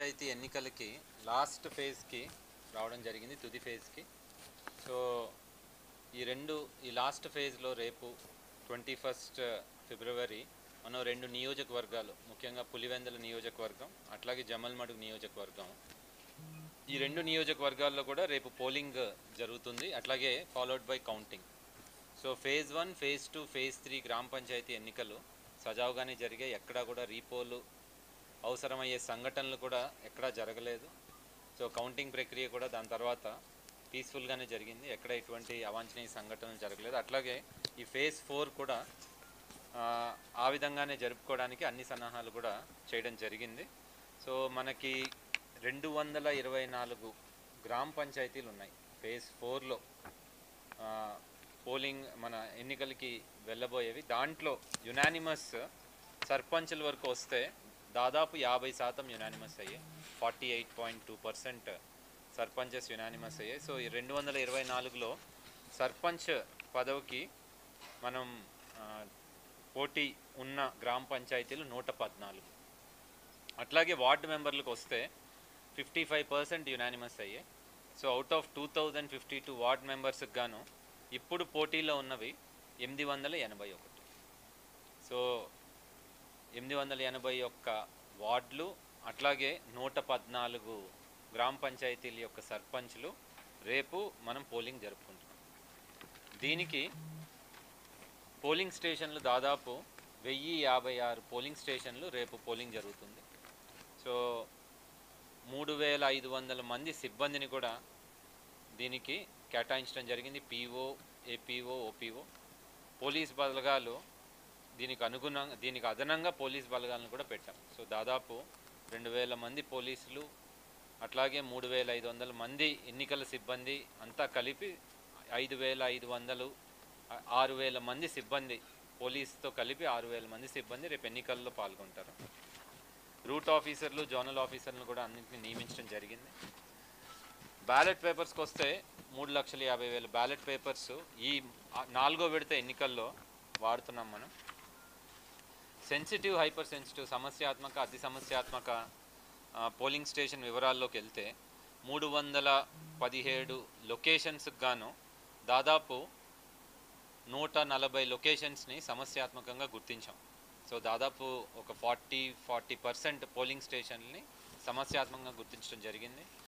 పంచాయతీ ఎన్నికలకి లాస్ట్ ఫేజ్కి రావడం జరిగింది తుది ఫేజ్కి సో ఈ రెండు ఈ లాస్ట్ ఫేజ్లో రేపు ట్వంటీ ఫస్ట్ ఫిబ్రవరి మనం రెండు నియోజకవర్గాలు ముఖ్యంగా పులివెందుల నియోజకవర్గం అట్లాగే జమల్మడుగు నియోజకవర్గం ఈ రెండు నియోజకవర్గాల్లో కూడా రేపు పోలింగ్ జరుగుతుంది అట్లాగే followed by counting so phase one phase two phase three గ్రామ పంచాయతీ ఎన్నికలు సజావుగానే జరిగాయి ఎక్కడా కూడా రీపోలు అవసరమయ్యే సంఘటనలు కూడా ఎక్కడా జరగలేదు సో కౌంటింగ్ ప్రక్రియ కూడా దాని తర్వాత పీస్ఫుల్గానే జరిగింది ఎక్కడ ఎటువంటి అవాంఛనీయ సంఘటనలు జరగలేదు అట్లాగే ఈ ఫేజ్ ఫోర్ కూడా ఆ, ఆ విధంగానే జరుపుకోవడానికి అన్ని సన్నాహాలు కూడా చేయడం జరిగింది సో మనకి రెండు వందల ఇరవై నాలుగు గ్రామ పంచాయతీలు ఉన్నాయి ఫేజ్ ఫోర్లో పోలింగ్ మన ఎన్నికలకి వెళ్ళబోయేవి దాంట్లో యునానిమస్ సర్పంచుల వరకు వస్తే దాదాపు యాభై శాతం యునానిమస్ అయ్యాయి forty eight point two percent sarpanches unanimous అయ్యాయి సో ఈ రెండు వందల ఇరవై నాలుగులో సర్పంచ్ పదవికి మనం ఆ, పోటీ ఉన్న గ్రామ పంచాయతీలు నూట పద్నాలుగు అట్లాగే వార్డు మెంబర్లకు వస్తే ఫిఫ్టీ ఫైవ్ పర్సెంట్ యునానిమస్ అయ్యాయి so out of two thousand fifty two ward మెంబర్స్కి గాను ఇప్పుడు పోటీలో ఉన్నవి ఎనిమిది వందల ఎనభై ఒకటి సో ఎనిమిది వందల ఎనభై ఒక్క వార్డులు అట్లాగే నూట పద్నాలుగు గ్రామ పంచాయతీల యొక్క సర్పంచ్లు రేపు మనం పోలింగ్ జరుపుకుంటున్నాం దీనికి పోలింగ్ స్టేషన్లు దాదాపు వెయ్యి యాభై ఆరు పోలింగ్ స్టేషన్లు రేపు పోలింగ్ జరుగుతుంది సో మూడు వేల ఐదు వందల మంది సిబ్బందిని కూడా దీనికి కేటాయించడం జరిగింది పీఓ ఏపీఓ ఓపీఓ పోలీస్ బలగాలు దీనికి అనుగుణంగా దీనికి అదనంగా పోలీస్ బలగాలను కూడా పెట్టాం సో దాదాపు రెండు వేల మంది పోలీసులు అట్లాగే మూడు వేల ఐదు వందల మంది ఎన్నికల సిబ్బంది అంతా కలిపి ఐదు వేల ఐదు వందలు ఆ- ఆరు వేల మంది సిబ్బంది పోలీస్తో కలిపి ఆరు వేల మంది సిబ్బంది రేపు ఎన్నికల్లో పాల్గొంటారు రూట్ ఆఫీసర్లు జోనల్ ఆఫీసర్లు కూడా అన్నింటినీ నియమించడం జరిగింది బ్యాలెట్ పేపర్స్కి వస్తే మూడు లక్షల యాభై వేల బ్యాలెట్ పేపర్స్ ఈ ఆ- నాలుగో విడత ఎన్నికల్లో వాడుతున్నాం మనం సెన్సిటివ్ హైపర్ సెన్సిటివ్ సమస్యాత్మక అతి సమస్యాత్మక ఆ, పోలింగ్ స్టేషన్ వివరాల్లోకి వెళ్తే మూడు వందల పదిహేడు లొకేషన్స్కి గాను దాదాపు నూట నలభై లొకేషన్స్ని సమస్యాత్మకంగా గుర్తించాం సో దాదాపు ఒక ఫార్టీ ఫార్టీ పర్సెంట్ పోలింగ్ స్టేషన్ని సమస్యాత్మకంగా గుర్తించడం జరిగింది